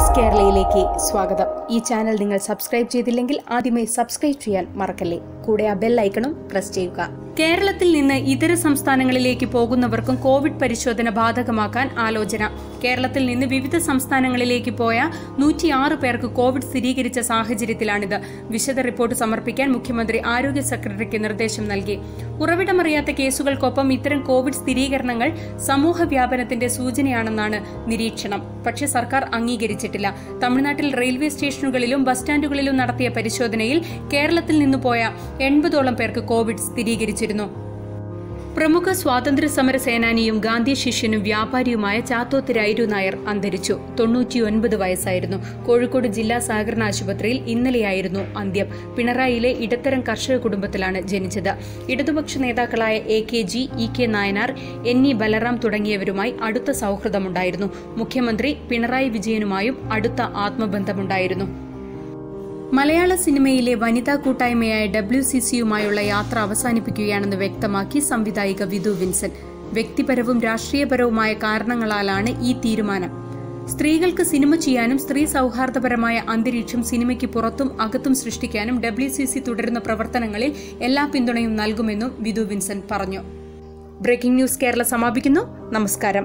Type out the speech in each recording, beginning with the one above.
news കേരളയിലേക്ക് സ്വാഗതം ഈ channel നിങ്ങൾ സബ്സ്ക്രൈബ് ചെയ്തില്ലെങ്കിൽ ആദ്യമേ സബ്സ്ക്രൈബ് ചെയ്യാൻ മറക്കല്ലേ കൂടെ ആ ബെൽ ഐക്കണും പ്രസ് ചെയ്യുക കേരളത്തിൽ നിന്ന് ഇതര സംസ്ഥാനങ്ങളിലേക്ക് പോകുന്നവർക്കും കോവിഡ് പരിശോധന ബാധകമാക്കാൻ ആലോചന കേരളത്തിൽ നിന്ന് വിവിധ സംസ്ഥാനങ്ങളിലേക്ക് പോയ നൂറ്റിയാറ് പേർക്ക് കോവിഡ് സ്ഥിരീകരിച്ച സാഹചര്യത്തിലാണിത് വിശദ റിപ്പോർട്ട് സമർപ്പിക്കാൻ മുഖ്യമന്ത്രി ആരോഗ്യ സെക്രട്ടറിക്ക് നിർദ്ദേശം നൽകി ഉറവിടമറിയാത്ത കേസുകൾക്കൊപ്പം ഇത്തരം കോവിഡ് സ്ഥിരീകരണങ്ങൾ സമൂഹ വ്യാപനത്തിന്റെ സൂചനയാണെന്നാണ് നിരീക്ഷണം പക്ഷേ സർക്കാർ അംഗീകരിച്ചിട്ടില്ല തമിഴ്നാട്ടിൽ റെയിൽവേ സ്റ്റേഷനുകളിലും ബസ് സ്റ്റാൻഡുകളിലും നടത്തിയ പരിശോധനയിൽ കേരളത്തിൽ നിന്ന് പോയ എൺപതോളം പേർക്ക് കോവിഡ് സ്ഥിരീകരിച്ചിരുന്നു പ്രമുഖ സ്വാതന്ത്ര്യ സമര സേനാനിയും ഗാന്ധി ശിഷ്യനും വ്യാപാരിയുമായ ചാത്തോത്ത് രൈരു നായർ അന്തരിച്ചു തൊണ്ണൂറ്റിയൊൻപത് വയസ്സായിരുന്നു കോഴിക്കോട് ജില്ലാ സഹകരണ ആശുപത്രിയിൽ ഇന്നലെയായിരുന്നു അന്ത്യം പിണറായിയിലെ ഇടത്തരം കർഷക കുടുംബത്തിലാണ് ജനിച്ചത് ഇടതുപക്ഷ നേതാക്കളായ A K G E K Nayanar N E Balaram തുടങ്ങിയവരുമായി അടുത്ത സൌഹൃദമുണ്ടായിരുന്നു മുഖ്യമന്ത്രി പിണറായി വിജയനുമായും അടുത്ത ആത്മബന്ധമുണ്ടായിരുന്നു മലയാള സിനിമയിലെ വനിതാ കൂട്ടായ്മയായ ഡബ്ല്യു സി സിയുമായുള്ള യാത്ര അവസാനിപ്പിക്കുകയാണെന്ന് വ്യക്തമാക്കി സംവിധായിക വിധു വിൻസെന്റ് വ്യക്തിപരവും രാഷ്ട്രീയപരവുമായ കാരണങ്ങളാലാണ് ഈ തീരുമാനം സ്ത്രീകൾക്ക് സിനിമ ചെയ്യാനും സ്ത്രീ സൌഹാർദ്ദപരമായ അന്തരീക്ഷം സിനിമയ്ക്ക് പുറത്തും അകത്തും സൃഷ്ടിക്കാനും ഡബ്ല്യു സി സി തുടരുന്ന പ്രവർത്തനങ്ങളിൽ എല്ലാ പിന്തുണയും നൽകുമെന്നും വിധു വിൻസെന്റ് പറഞ്ഞു ബ്രേക്കിംഗ് ന്യൂസ് കേരള സമാപിക്കുന്നു നമസ്കാരം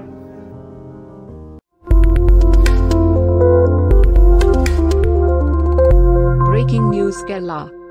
Breaking News Kerala